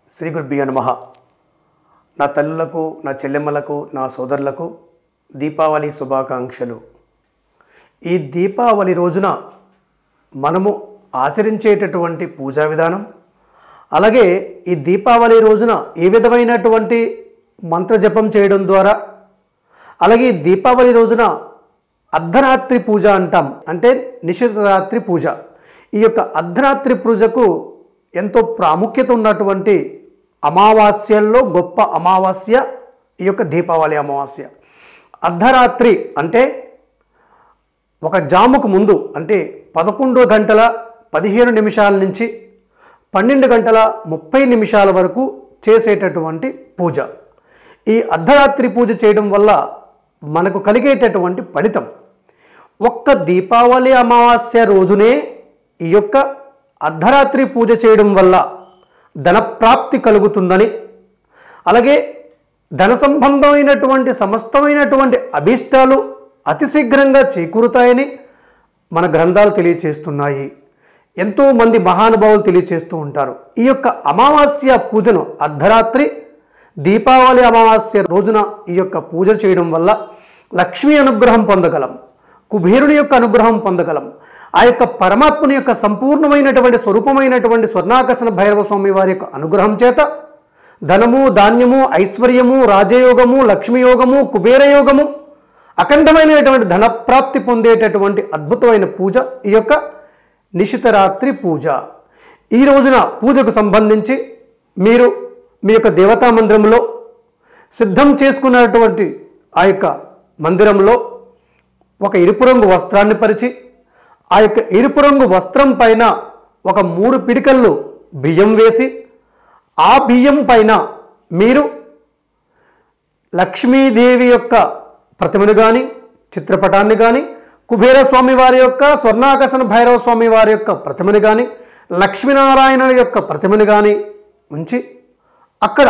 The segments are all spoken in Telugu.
శ్రీ గురుభ్యో నమ నా తల్లులకు నా చెల్లెమ్మలకు నా సోదరులకు దీపావళి శుభాకాంక్షలు ఈ దీపావళి రోజున మనము ఆచరించేటటువంటి పూజా విధానం అలాగే ఈ దీపావళి రోజున ఏ విధమైనటువంటి మంత్ర జపం చేయడం ద్వారా అలాగే ఈ దీపావళి రోజున అర్ధరాత్రి పూజ అంటాం అంటే నిషిద్ధరాత్రి పూజ ఈ యొక్క అర్ధరాత్రి పూజకు ఎంతో ప్రాముఖ్యత ఉన్నటువంటి అమావాస్యల్లో గొప్ప అమావాస్య ఈ యొక్క దీపావళి అమావాస్య అర్ధరాత్రి అంటే ఒక జాముకు ముందు అంటే పదకొండు గంటల పదిహేను నిమిషాల నుంచి పన్నెండు గంటల ముప్పై నిమిషాల వరకు చేసేటటువంటి పూజ ఈ అర్ధరాత్రి పూజ చేయడం వల్ల మనకు కలిగేటటువంటి ఫలితం ఒక్క దీపావళి అమావాస్య రోజునే ఈ యొక్క అర్ధరాత్రి పూజ చేయడం వల్ల ధనప్రాప్తి కలుగుతుందని అలాగే ధన సంబంధమైనటువంటి సమస్తమైనటువంటి అభీష్టాలు అతి శీఘ్రంగా చేకూరుతాయని మన గ్రంథాలు తెలియచేస్తున్నాయి ఎంతోమంది మహానుభావులు తెలియచేస్తూ ఉంటారు ఈ యొక్క అమావాస్య పూజను అర్ధరాత్రి దీపావళి అమావాస్య రోజున ఈ యొక్క పూజ చేయడం వల్ల లక్ష్మీ అనుగ్రహం పొందగలం కుబేరుని యొక్క అనుగ్రహం పొందగలం ఆ యొక్క పరమాత్మని యొక్క సంపూర్ణమైనటువంటి స్వరూపమైనటువంటి స్వర్ణాకర్షణ భైరవ స్వామి వారి యొక్క అనుగ్రహం చేత ధనము ధాన్యము ఐశ్వర్యము రాజయోగము లక్ష్మీయోగము కుబేరయోగము అఖండమైనటువంటి ధనప్రాప్తి పొందేటటువంటి అద్భుతమైన పూజ ఈ యొక్క నిశితరాత్రి పూజ ఈ రోజున పూజకు సంబంధించి మీరు మీ యొక్క దేవతా మందిరంలో సిద్ధం చేసుకున్నటువంటి ఆ యొక్క మందిరంలో ఒక ఎరుపు రంగు వస్త్రాన్ని పరిచి ఆ యొక్క ఎరుపు రంగు వస్త్రం పైన ఒక మూడు పిడికల్లో బియ్యం వేసి ఆ బియ్యం పైన మీరు లక్ష్మీదేవి యొక్క ప్రతిమను కానీ చిత్రపటాన్ని కానీ కుబేర స్వామి వారి యొక్క స్వర్ణాకర్షణ భైరవ స్వామి వారి యొక్క ప్రతిమను కానీ లక్ష్మీనారాయణుల యొక్క ప్రతిమను కానీ ఉంచి అక్కడ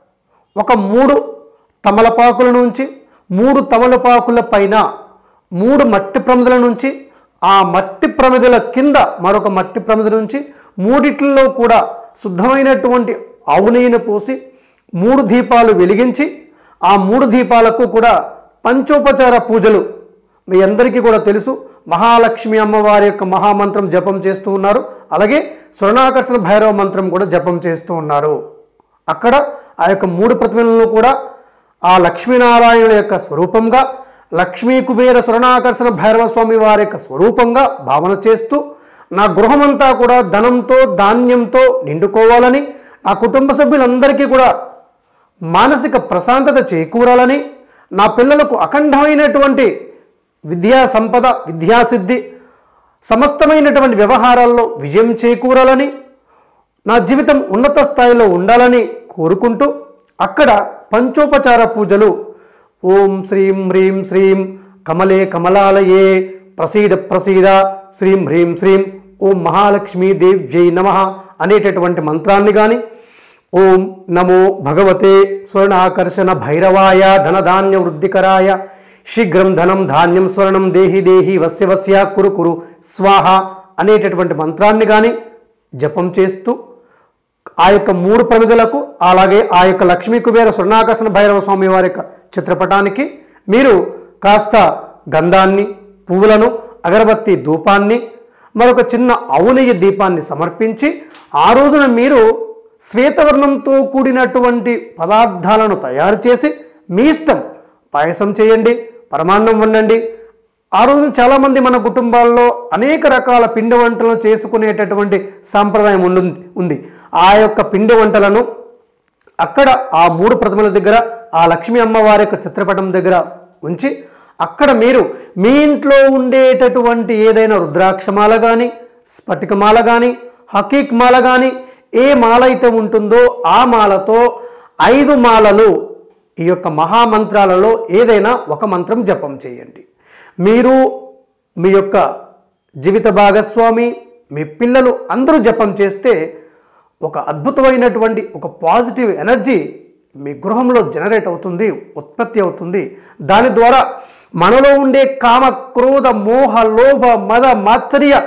ఒక మూడు తమలపాకుల నుంచి మూడు తమలపాకుల పైన మూడు మట్టి ప్రమిదల నుంచి ఆ మట్టి ప్రమిదల కింద మరొక మట్టి ప్రమిద నుంచి మూడిట్లలో కూడా శుద్ధమైనటువంటి ఆవు నెయ్యిని పోసి మూడు దీపాలు వెలిగించి ఆ మూడు దీపాలకు కూడా పంచోపచార పూజలు మీ అందరికీ కూడా తెలుసు మహాలక్ష్మి అమ్మవారి యొక్క మహామంత్రం జపం చేస్తూ ఉన్నారు అలాగే స్వర్ణాకర్షణ భైరవ మంత్రం కూడా జపం చేస్తూ ఉన్నారు అక్కడ ఆ యొక్క మూడు ప్రతిమలను కూడా ఆ లక్ష్మీనారాయణుల యొక్క స్వరూపంగా లక్ష్మీ కుబేర స్వర్ణాకర్షణ భైరవ స్వామి వారి యొక్క స్వరూపంగా భావన చేస్తూ నా గృహమంతా కూడా ధనంతో ధాన్యంతో నిండుకోవాలని నా కుటుంబ సభ్యులందరికీ కూడా మానసిక ప్రశాంతత చేకూరాలని నా పిల్లలకు అఖండమైనటువంటి విద్యా సంపద విద్యాసిద్ధి సమస్తమైనటువంటి వ్యవహారాల్లో విజయం చేకూరాలని నా జీవితం ఉన్నత స్థాయిలో ఉండాలని కోరుకుంటూ అక్కడ పంచోపచార పూజలు ఓం శ్రీం హ్రీం శ్రీం కమలే కమలాలయే ప్రసీద ప్రసీద శ్రీం హ్రీం శ్రీం ఓం మహాలక్ష్మీ దేవ్యై నమ అనేటటువంటి మంత్రాన్ని కానీ ఓం నమో భగవతే స్వర్ణాకర్షణ భైరవాయ ధనధాన్య వృద్ధికరాయ శీఘ్రం ధనం ధాన్యం స్వర్ణం దేహి దేహి వస్య వస్య కురు కురు స్వాహ అనేటటువంటి మంత్రాన్ని కానీ జపం చేస్తూ ఆ యొక్క మూడు ప్రమిదలకు అలాగే ఆ యొక్క లక్ష్మీ కుబేర స్వర్ణాకర్షణ భైరవ స్వామి వారి యొక్క చిత్రపటానికి మీరు కాస్త గంధాన్ని పువ్వులను అగరబత్తి ధూపాన్ని మరొక చిన్న అవునెయ్యి దీపాన్ని సమర్పించి ఆ రోజున మీరు శ్వేతవర్ణంతో కూడినటువంటి పదార్థాలను తయారు చేసి మీ ఇష్టం పాయసం చేయండి పరమాన్నం వండండి ఆ రోజు చాలామంది మన కుటుంబాల్లో అనేక రకాల పిండి వంటలను చేసుకునేటటువంటి సాంప్రదాయం ఉండు ఉంది ఆ యొక్క పిండి వంటలను అక్కడ ఆ మూడు ప్రతిమల దగ్గర ఆ లక్ష్మీ అమ్మవారి యొక్క చిత్రపటం దగ్గర ఉంచి అక్కడ మీరు మీ ఇంట్లో ఉండేటటువంటి ఏదైనా రుద్రాక్షమాల కానీ స్ఫటికమాల కానీ హకీక్ మాల కానీ ఏ మాల అయితే ఉంటుందో ఆ మాలతో ఐదు మాలలు ఈ యొక్క మహామంత్రాలలో ఏదైనా ఒక మంత్రం జపం చేయండి మీరు మీ యొక్క జీవిత భాగస్వామి మీ పిల్లలు అందరూ జపం చేస్తే ఒక అద్భుతమైనటువంటి ఒక పాజిటివ్ ఎనర్జీ మీ గృహంలో జనరేట్ అవుతుంది ఉత్పత్తి అవుతుంది దాని ద్వారా మనలో ఉండే కామ క్రోధ మోహ లోభ మద మాత్సర్య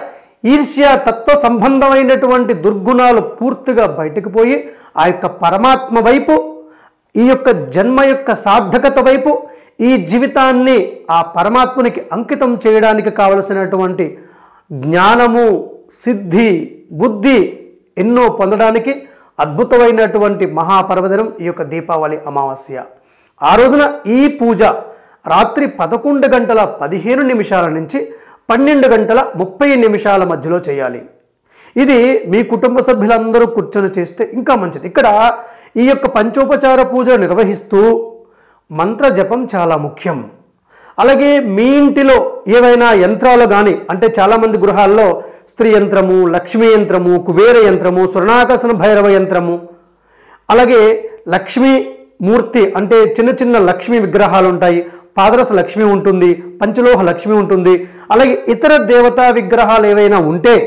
ఈర్ష్య తత్వ సంబంధమైనటువంటి దుర్గుణాలు పూర్తిగా బయటకు పోయి ఆ యొక్క పరమాత్మ వైపు ఈ యొక్క జన్మ యొక్క సార్థకత వైపు ఈ జీవితాన్ని ఆ పరమాత్మునికి అంకితం చేయడానికి కావలసినటువంటి జ్ఞానము సిద్ధి బుద్ధి ఎన్నో పొందడానికి అద్భుతమైనటువంటి మహాపర్వదినం ఈ యొక్క దీపావళి అమావాస్య ఆ రోజున ఈ పూజ రాత్రి పదకొండు గంటల పదిహేను నిమిషాల నుంచి పన్నెండు గంటల ముప్పై నిమిషాల మధ్యలో చేయాలి ఇది మీ కుటుంబ సభ్యులందరూ కూర్చొని చేస్తే ఇంకా మంచిది ఇక్కడ ఈ యొక్క పంచోపచార పూజ నిర్వహిస్తూ మంత్ర జపం చాలా ముఖ్యం అలాగే మీ ఇంటిలో ఏవైనా యంత్రాలు కానీ అంటే చాలామంది గృహాల్లో స్త్రీ యంత్రము లక్ష్మీ యంత్రము కుబేర యంత్రము స్వర్ణాకర్షణ భైరవ యంత్రము అలాగే లక్ష్మీ మూర్తి అంటే చిన్న చిన్న లక్ష్మీ విగ్రహాలు ఉంటాయి పాదరస లక్ష్మి ఉంటుంది పంచలోహ లక్ష్మి ఉంటుంది అలాగే ఇతర దేవతా విగ్రహాలు ఏవైనా ఉంటే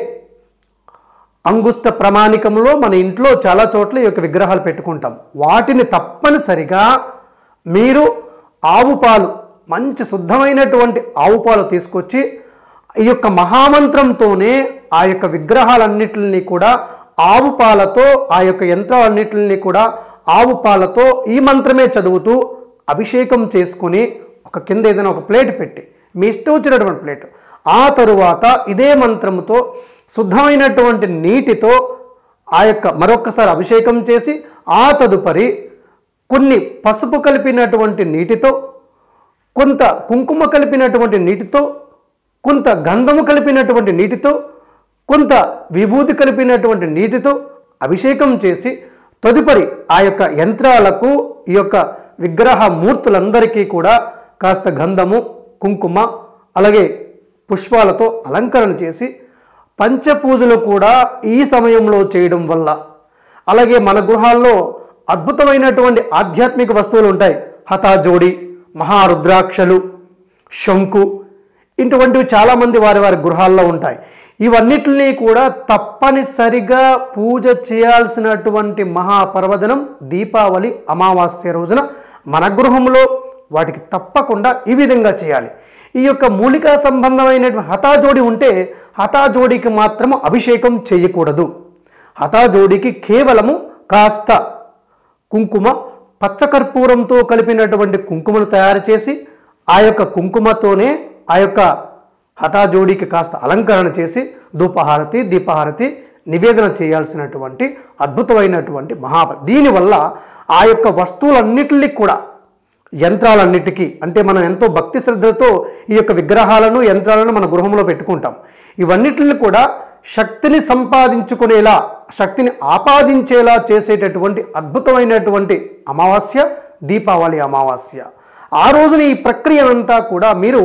అంగుష్ట ప్రమాణికంలో మన ఇంట్లో చాలా చోట్ల ఈ యొక్క విగ్రహాలు పెట్టుకుంటాం వాటిని తప్పనిసరిగా మీరు ఆవు పాలు మంచి శుద్ధమైనటువంటి ఆవు పాలు తీసుకొచ్చి ఈ యొక్క మహామంత్రంతోనే ఆ యొక్క విగ్రహాలన్నిటిని కూడా ఆవు పాలతో ఆ యొక్క యంత్రాలన్నిటిని కూడా ఆవు పాలతో ఈ మంత్రమే చదువుతూ అభిషేకం చేసుకుని ఒక కింద ఏదైనా ఒక ప్లేట్ పెట్టి మీ ఇష్టం వచ్చినటువంటి ప్లేట్ ఆ తరువాత ఇదే మంత్రముతో శుద్ధమైనటువంటి నీటితో ఆ యొక్క మరొకసారి అభిషేకం చేసి ఆ తదుపరి కొన్ని పసుపు కలిపినటువంటి నీటితో కొంత కుంకుమ కలిపినటువంటి నీటితో కొంత గంధము కలిపినటువంటి నీటితో కొంత విభూతి కలిపినటువంటి నీటితో అభిషేకం చేసి తదుపరి ఆ యొక్క యంత్రాలకు ఈ యొక్క విగ్రహ మూర్తులందరికీ కూడా కాస్త గంధము కుంకుమ అలాగే పుష్పాలతో అలంకరణ చేసి పంచపూజలు కూడా ఈ సమయంలో చేయడం వల్ల అలాగే మన గృహాల్లో అద్భుతమైనటువంటి ఆధ్యాత్మిక వస్తువులు ఉంటాయి హతాజోడి మహారుద్రాక్షలు శంకు ఇటువంటివి చాలామంది వారి వారి గృహాల్లో ఉంటాయి ఇవన్నిటినీ కూడా తప్పనిసరిగా పూజ చేయాల్సినటువంటి మహాపర్వదినం దీపావళి అమావాస్య రోజున మన గృహంలో వాటికి తప్పకుండా ఈ విధంగా చేయాలి ఈ యొక్క మూలికా సంబంధమైనటువంటి హతాజోడి ఉంటే హతాజోడికి మాత్రము అభిషేకం చేయకూడదు హతాజోడికి కేవలము కాస్త కుంకుమ పచ్చకర్పూరంతో కలిపినటువంటి కుంకుమను తయారు చేసి ఆ యొక్క కుంకుమతోనే ఆ యొక్క హఠాజోడికి కాస్త అలంకరణ చేసి ధూపహారతి దీపహారతి నివేదన చేయాల్సినటువంటి అద్భుతమైనటువంటి మహా దీనివల్ల ఆ యొక్క వస్తువులన్నిటినీ కూడా యంత్రాలన్నిటికీ అంటే మనం ఎంతో భక్తి శ్రద్ధలతో ఈ యొక్క విగ్రహాలను యంత్రాలను మన గృహంలో పెట్టుకుంటాం ఇవన్నిటిని కూడా శక్తిని సంపాదించుకునేలా శక్తిని ఆపాదించేలా చేసేటటువంటి అద్భుతమైనటువంటి అమావాస్య దీపావళి అమావాస్య ఆ రోజున ఈ ప్రక్రియనంతా కూడా మీరు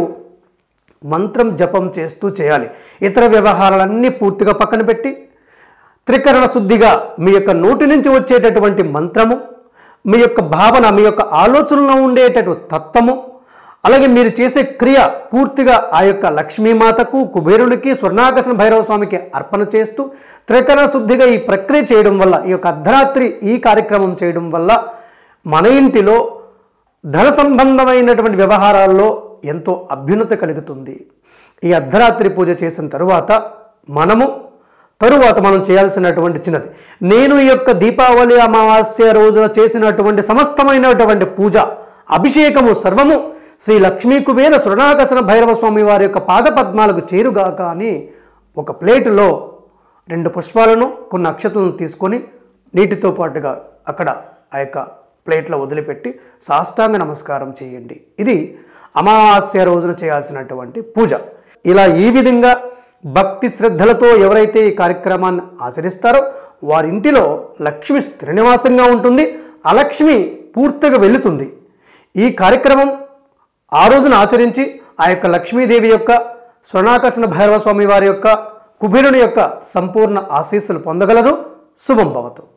మంత్రం జపం చేస్తూ చేయాలి ఇతర వ్యవహారాలన్నీ పూర్తిగా పక్కన పెట్టి త్రికరణ శుద్ధిగా మీ యొక్క నోటి నుంచి వచ్చేటటువంటి మంత్రము మీ యొక్క భావన మీ యొక్క ఆలోచనలో ఉండేటటువంటి తత్వము అలాగే మీరు చేసే క్రియ పూర్తిగా ఆ యొక్క లక్ష్మీమాతకు కుబేరునికి స్వర్ణాకర్షణ భైరవ స్వామికి అర్పణ చేస్తూ త్రికరణ శుద్ధిగా ఈ ప్రక్రియ చేయడం వల్ల ఈ యొక్క అర్ధరాత్రి ఈ కార్యక్రమం చేయడం వల్ల మన ఇంటిలో ధన సంబంధమైనటువంటి వ్యవహారాల్లో ఎంతో అభ్యున్నత కలుగుతుంది ఈ అర్ధరాత్రి పూజ చేసిన తరువాత మనము తరువాత మనం చేయాల్సినటువంటి చిన్నది నేను ఈ యొక్క దీపావళి అమావాస్య రోజున చేసినటువంటి సమస్తమైనటువంటి పూజ అభిషేకము సర్వము శ్రీ లక్ష్మీ కుబేర సురణాకసన భైరవ స్వామి వారి యొక్క పాదపద్మాలకు చేరుగాక అని ఒక ప్లేటులో రెండు పుష్పాలను కొన్ని అక్షతలను తీసుకొని నీటితో పాటుగా అక్కడ ఆ యొక్క ప్లేట్లో వదిలిపెట్టి సాష్టాంగ నమస్కారం చేయండి ఇది అమావాస్య రోజున చేయాల్సినటువంటి పూజ ఇలా ఈ విధంగా భక్తి శ్రద్ధలతో ఎవరైతే ఈ కార్యక్రమాన్ని ఆచరిస్తారో వారి ఇంటిలో లక్ష్మి స్థిరనివాసంగా ఉంటుంది ఆ లక్ష్మి పూర్తిగా వెళుతుంది ఈ కార్యక్రమం ఆ రోజున ఆచరించి ఆ యొక్క లక్ష్మీదేవి యొక్క స్వర్ణాకర్షణ భైరవ స్వామి వారి యొక్క కుబేరుని యొక్క సంపూర్ణ ఆశీస్సులు పొందగలరు శుభం భవతు